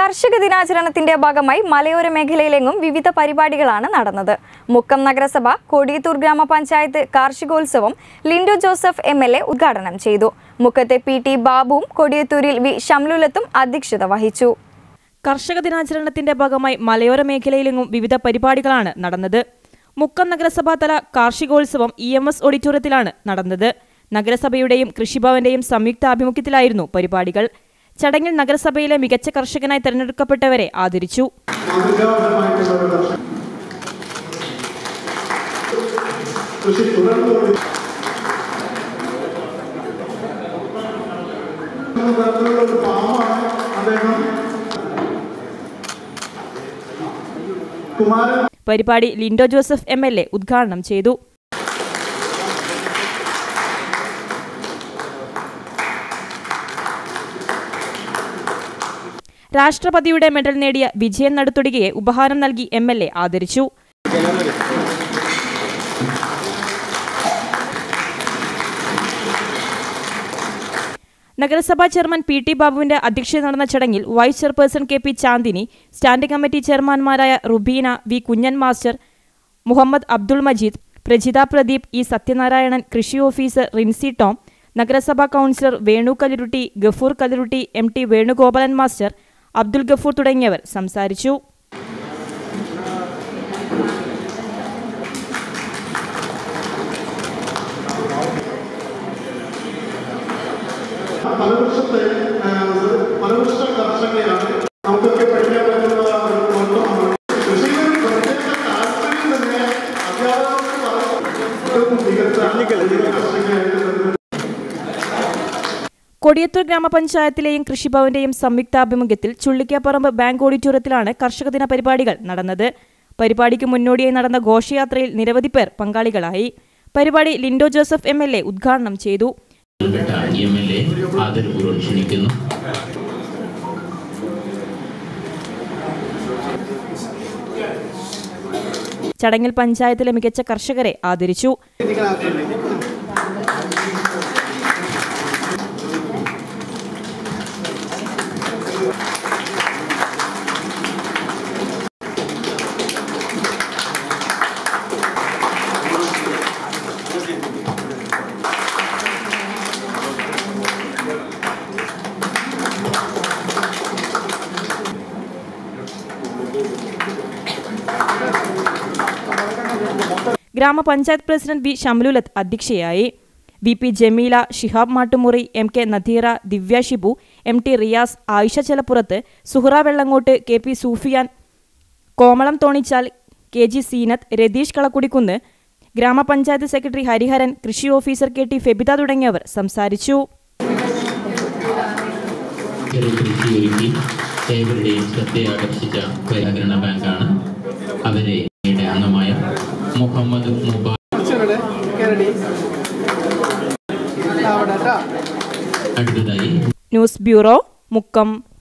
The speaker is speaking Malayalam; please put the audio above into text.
കർഷക ദിനാചരണത്തിന്റെ ഭാഗമായി മലയോര മേഖലയിലെങ്ങും വിവിധ പരിപാടികളാണ് നടന്നത് മുക്കം നഗരസഭ കൊടിയത്തൂർ ഗ്രാമപഞ്ചായത്ത് കാർഷികോത്സവം Linto Joseph M L A ഉദ്ഘാടനം ചെയ്തു മുക്കത്തെ പി ടി ബാബുവും കൊടിയത്തൂരിൽ വി ഷംലുലത്തും അധ്യക്ഷത വഹിച്ചു കർഷക ദിനാചരണത്തിന്റെ ഭാഗമായി മലയോര മേഖലയിലെങ്ങും വിവിധ പരിപാടികളാണ് നടന്നത് മുക്കം നഗരസഭാതല കാർഷികോത്സവം ഇ എം എസ് ഓഡിറ്റോറിയത്തിലാണ് നടന്നത് നഗരസഭയുടെയും കൃഷിഭവന്റെയും സംയുക്ത ആഭിമുഖ്യത്തിലായിരുന്നു പരിപാടികൾ ചടങ്ങിൽ നഗരസഭയിലെ മികച്ച കർഷകനായി തെരഞ്ഞെടുക്കപ്പെട്ടവരെ ആദരിച്ചു മാതൃകാപരമായിട്ടുള്ള ഒരു കർഷകൻ കൃഷി തുടർന്നുകൊണ്ട് തരത്തിലുള്ള ഒരു പാവമാണ് അദ്ദേഹം കുമാരൻ പരിപാടി Linto Joseph M L A ഉദ്ഘാടനം ചെയ്തു രാഷ്ട്രപതിയുടെ മെഡൽ നേടിയ വിജയൻ നടുത്തൊടികയെ ഉപഹാരം നൽകി എം എൽ എ ആദരിച്ചു നഗരസഭാ ചെയർമാൻ പി ടി ബാബുവിന്റെ അധ്യക്ഷതയിൽ നടന്ന ചടങ്ങിൽ vice chairperson K P Chandini standing committee ചെയർമാൻമാരായ Rubeena V Kunhan master Muhammad Abdul Majeed Prajitha Pradeep E Sathyanarayanan കൃഷി ഓഫീസർ റിൻസി ടോം നഗരസഭാ councillor Venu Kalirutti Gafoor Kalirutti M T Venugopalan master Abdul Gafoor തുടങ്ങിയവർ സംസാരിച്ചു പലവൃക്ഷത്തെ പലവൃക്ഷ കർഷകയാണ് നമുക്കൊക്കെ പഠിക്കാൻ പറ്റുന്ന ഒരു പ്രോഗ്രാമാണ് കൃഷിയിൽ പ്രത്യേക താല്പര്യം തന്നെ അധ്യാപകർക്ക് വളരെ മികച്ച കർഷകയായിട്ട് കൊടിയത്തൂർ ഗ്രാമപഞ്ചായത്തിലെയും കൃഷിഭവന്റെയും സംയുക്താഭിമുഖ്യത്തിൽ ചുള്ളിക്കാപ്പറമ്പ് ബാങ്ക് ഓഡിറ്റോറിയത്തിലാണ് കർഷക ദിന പരിപാടികൾ നടന്നത് പരിപാടിക്ക് മുന്നോടിയായി നടന്ന ഘോഷയാത്രയിൽ നിരവധി പേർ പങ്കാളികളായി പരിപാടി Linto Joseph M L A ഉദ്ഘാടനം ചെയ്തു ബന്ധപ്പെട്ട എം എൽ എ ആദരപൂർവ്വം ക്ഷണിക്കുന്നു ചടങ്ങിൽ പഞ്ചായത്തിലെ മികച്ച കർഷകരെ ആദരിച്ചു ഗ്രാമപഞ്ചായത്ത് പ്രസിഡന്റ് വി ഷംലുലത്ത് അധ്യക്ഷയായി V P Jameela Shihab Mattumuri M K Nadeera Divya Shibu M T Riyas Ayisha Chelappurath Suhara Vellangott K P Sufiyan Komalam Thonichal K G Seenath Ratheesh Kalakkudikkunnu ഗ്രാമപഞ്ചായത്ത് സെക്രട്ടറി ഹരിഹരൻ കൃഷി ഓഫീസർ കെ ടി ഫെബിത തുടങ്ങിയവർ സംസാരിച്ചു ചെറു കൃഷി ഒരുക്കി ഏവരുടെയും ശ്രദ്ധയാകർഷിച്ച വ്യാകരണ ബാങ്കാണ് അവരെ യുടെ അംഗമായ മുഹമ്മദ് മുബാ കുറച്ചുകൂടെ കേരളി അവിടെ കേട്ടോ അടുത്തതായി ന്യൂസ് ബ്യൂറോ മുക്കം